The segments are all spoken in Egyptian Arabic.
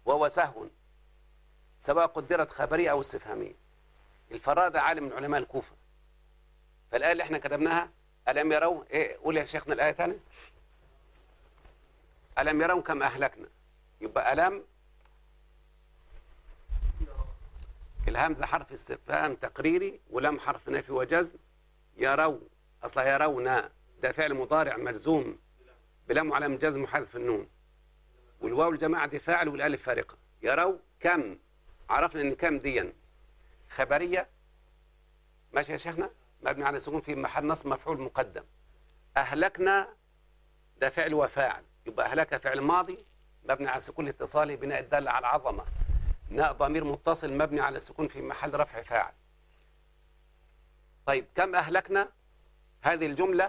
وهو سهو سواء قدرت خبرية أو استفهامية الفراء ده عالم من علماء الكوفة فالآية اللي احنا كتبناها ألم يروا إيه قول يا شيخنا الآية تاني ألم يروا كم أهلكنا يبقى ألم الهمزة حرف استفهام تقريري ولم حرف نفي وجزم يروا أصلا يرونا ده فعل مضارع مجزوم بلام على جزم وحذف النون والواو الجماعة دي فاعل والالف فارقة يروا كم عرفنا ان كم ديا خبرية ماشي يا شيخنا مبني على السكون في محل نصب مفعول مقدم أهلكنا ده فعل وفاعل يبقى أهلك فعل ماضي مبني على السكون الاتصالي بناء الدالة على العظمة ناء ضمير متصل مبني على السكون في محل رفع فاعل طيب كم أهلكنا هذه الجملة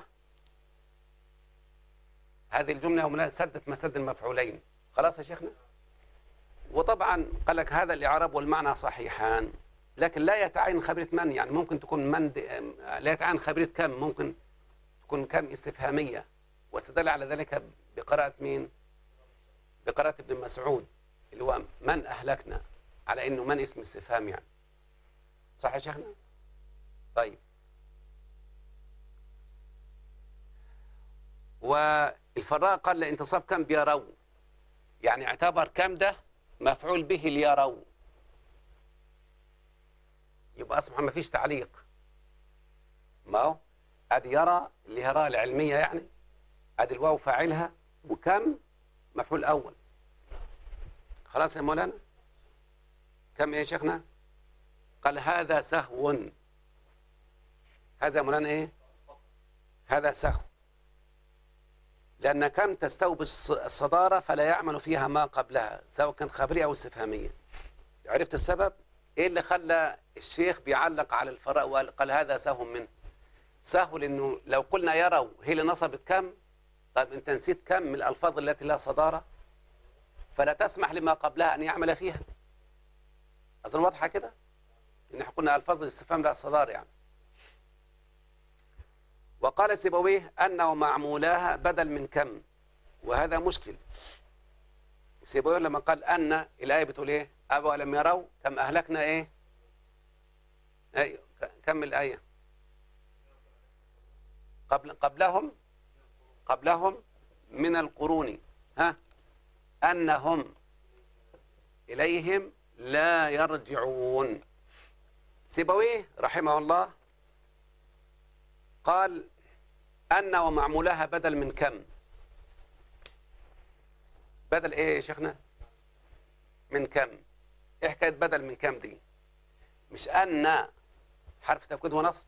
هذه الجملة هم سدت مسد المفعولين خلاص يا شيخنا وطبعا قال لك هذا الإعراب والمعنى صحيحان لكن لا يتعين خبرة من يعني ممكن تكون من دي لا يتعين خبرة كم ممكن تكون كم استفهامية واستدل على ذلك بقراءة مين بقراءة ابن مسعود اللي هو من أهلكنا على أنه من اسم استفهام يعني صح يا شيخنا طيب والفراء قال لانتصاب كم بيروا يعني اعتبر كم ده مفعول به ليروا يبقى اصبح ما فيش تعليق ما هو ادي يرى اللي يرى العلميه يعني ادي الواو فاعلها وكم مفعول اول خلاص يا مولانا كم ايه يا شيخنا قال هذا سهو هذا يا مولانا ايه هذا سهو لأن كم تستوب الصدارة فلا يعمل فيها ما قبلها سواء كان خبرية أو استفهامية عرفت السبب؟ إيه اللي خلى الشيخ بيعلق على الفراء وقال هذا سهو منه سهو لأنه لو قلنا يروا هي اللي نصبت كم طيب أنت نسيت كم من الألفاظ التي لها صدارة فلا تسمح لما قبلها أن يعمل فيها أظن واضحة كده؟ إن احنا قلنا ألفاظ الاستفهام لها صدارة يعني وقال سيبويه أنه معمولاها بدل من كم وهذا مشكل سيبويه لما قال أن الآية بتقول إيه أبوا لم يروا كم أهلكنا إيه أي كم الآية قبل قبلهم قبلهم من القرون ها أنهم إليهم لا يرجعون سيبويه رحمه الله قال أن ومعمولها بدل من كم بدل إيه يا شيخنا من كم إيه حكاية بدل من كم دي مش أن حرف تأكيد ونصب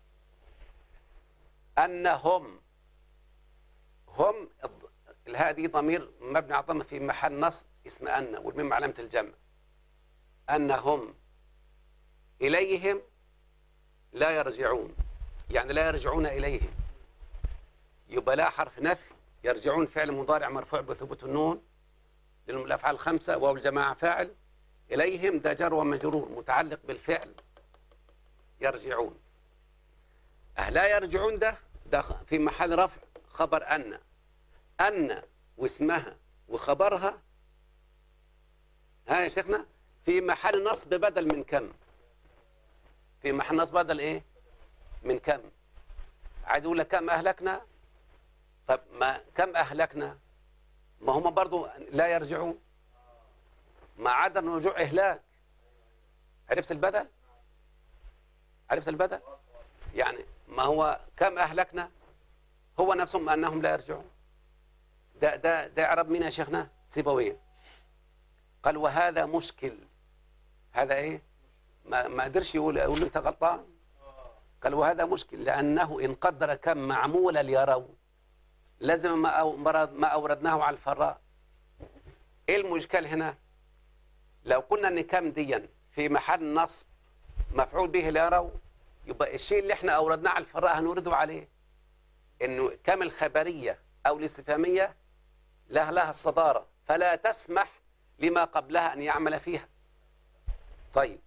أنهم هم الهاء دي ضمير مبني على الضمه في محل نصب اسم أن والميم علامة الجمع أنهم إليهم لا يرجعون يعني لا يرجعون إليهم يبقى لا حرف نفي يرجعون فعل مضارع مرفوع بثبوت النون لأنهم الأفعال الخمسة واو الجماعة فاعل إليهم ده جر ومجرور متعلق بالفعل يرجعون لا يرجعون ده ده في محل رفع خبر أن أن واسمها وخبرها ها يا شيخنا في محل نصب بدل من كم في محل نصب بدل ايه من كم عايز اقول لك كم اهلكنا طب ما كم اهلكنا ما هم برضو لا يرجعون ما عدا الرجوع اهلاك عرفت البدل عرفت البدل يعني ما هو كم اهلكنا هو نفسهم انهم لا يرجعون ده ده ده اعراب مين يا شيخنا سيبويه قال وهذا مشكل هذا ايه ما ما قدرش يقول يقول له انت غلطان قال وهذا مشكل لأنه إن قدر كم معمولا ليروا لازم ما ما أوردناه على الفراء إيه المشكل هنا لو قلنا إن كم ديا في محل نصب مفعول به ليروا يبقى الشيء اللي احنا أوردناه على الفراء هنورده عليه إنه كم الخبرية أو الاستفهامية لها لها الصدارة فلا تسمح لما قبلها أن يعمل فيها طيب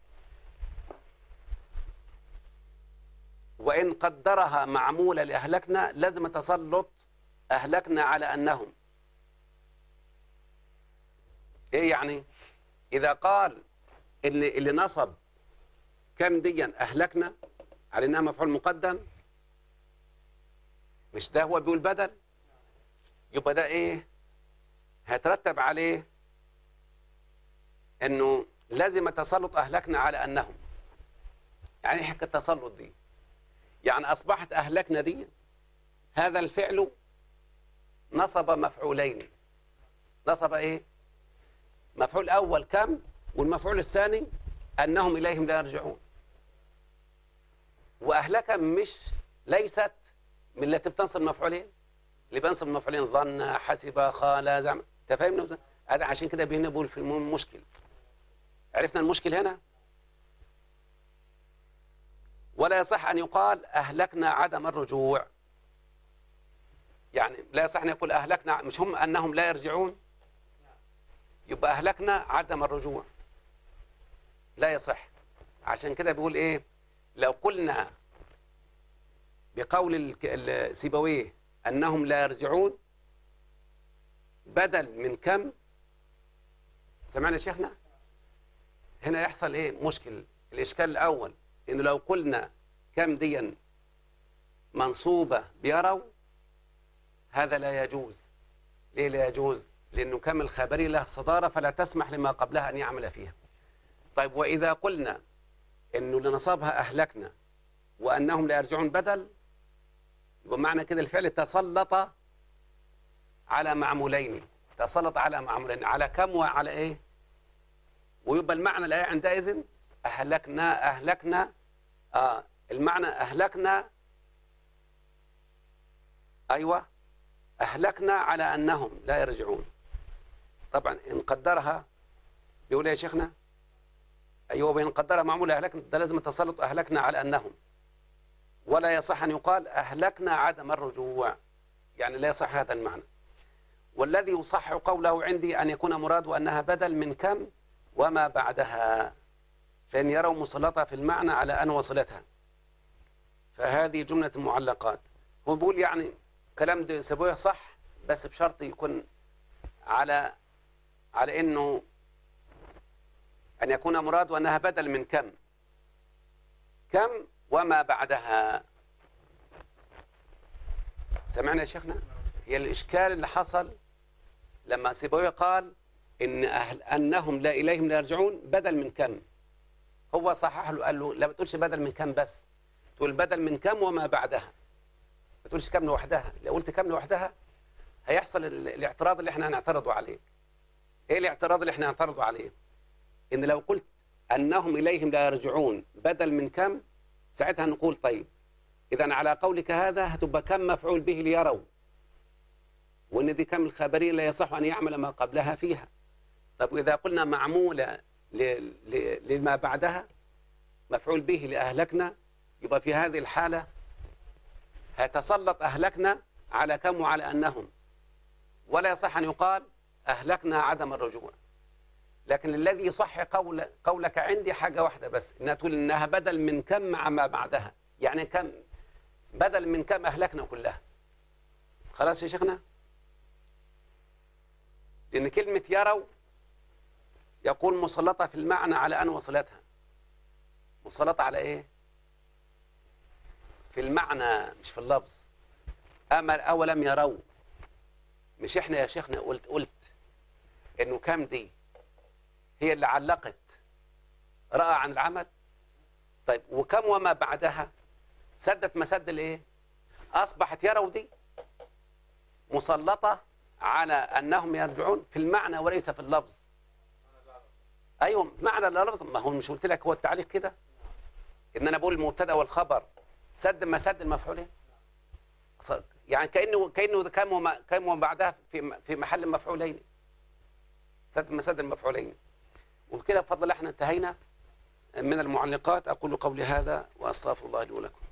وإن قدرها معمولة لأهلكنا لازم تسلط أهلكنا على أنهم إيه يعني إذا قال اللي, اللي نصب كم ديا أهلكنا على إنها مفعول مقدم مش ده هو بيقول بدل يبقى ده إيه هيترتب عليه إنه لازم تسلط أهلكنا على أنهم يعني إيه حكاية التسلط دي يعني أصبحت أهلكنا دي هذا الفعل نصب مفعولين نصب إيه مفعول أول كم والمفعول الثاني أنهم إليهم لا يرجعون وأهلك مش ليست من التي بتنصب مفعولين اللي بينصب مفعولين ظن حسب خال زعم انت فاهمنا هذا عشان كده بينا بقول في المشكل عرفنا المشكل هنا ولا يصح أن يقال أهلكنا عدم الرجوع يعني لا يصح أن يقول أهلكنا مش هم أنهم لا يرجعون يبقى أهلكنا عدم الرجوع لا يصح عشان كده بيقول إيه لو قلنا بقول سيبويه أنهم لا يرجعون بدل من كم سمعنا شيخنا هنا يحصل إيه مشكل الإشكال الأول إنه لو قلنا كم ديا منصوبة بيروا هذا لا يجوز ليه لا يجوز لأنه كم الخبري له الصدارة فلا تسمح لما قبلها أن يعمل فيها طيب وإذا قلنا أنه لنصابها أهلكنا وأنهم لا يرجعون بدل يبقى معنى كده الفعل تسلط على معمولين تسلط على معمولين على كم وعلى إيه ويبقى المعنى الآية عندئذ أهلكنا أهلكنا آه المعنى أهلكنا أيوة أهلكنا على أنهم لا يرجعون طبعا إن قدرها بيقول يا شيخنا أيوة وإن قدرها معمولة أهلكنا ده لازم التسلط أهلكنا على أنهم ولا يصح أن يقال أهلكنا عدم الرجوع يعني لا يصح هذا المعنى والذي يصح قوله عندي أن يكون مراد أنها بدل من كم وما بعدها فإن يروا مسلطة في المعنى على أن وصلتها فهذه جملة المعلقات هو بيقول يعني كلام ده سبويه صح بس بشرط يكون على على انه ان يكون مراد انها بدل من كم كم وما بعدها سمعنا يا شيخنا هي الاشكال اللي حصل لما سيبويه قال ان أهل انهم لا اليهم لا يرجعون بدل من كم هو صحح له قال له لا ما تقولش بدل من كم بس تقول بدل من كم وما بعدها ما تقولش كم لوحدها لو قلت كم لوحدها هيحصل الاعتراض اللي احنا هنعترضه عليه ايه الاعتراض اللي احنا هنعترضه عليه ان لو قلت انهم اليهم لا يرجعون بدل من كم ساعتها نقول طيب اذا على قولك هذا هتبقى كم مفعول به ليروا وان دي كم الخبريه لا يصح ان يعمل ما قبلها فيها طب واذا قلنا معموله لما بعدها مفعول به لاهلكنا يبقى في هذه الحاله هيتسلط أهلكنا على كم وعلى أنهم ولا يصح أن يقال أهلكنا عدم الرجوع لكن الذي يصح قول قولك عندي حاجة واحدة بس إنها تقول إنها بدل من كم مع ما بعدها يعني كم بدل من كم أهلكنا كلها خلاص يا شيخنا لأن كلمة يروا يقول مسلطة في المعنى على أن وصلتها مسلطة على إيه في المعنى مش في اللفظ أما أولم يروا مش إحنا يا شيخنا قلت قلت إنه كام دي هي اللي علقت رأى عن العمل طيب وكم وما بعدها سدت مسد الإيه أصبحت يروا دي مسلطة على أنهم يرجعون في المعنى وليس في اللفظ أيوة معنى اللفظ ما هو مش قلت لك هو التعليق كده إن أنا بقول المبتدأ والخبر سد ما سد المفعولين يعني كانه كانه كم وما كم وما بعدها في في محل مفعولين سد ما سد المفعولين وبكده بفضل الله احنا انتهينا من المعلقات اقول قولي هذا واستغفر الله لي ولكم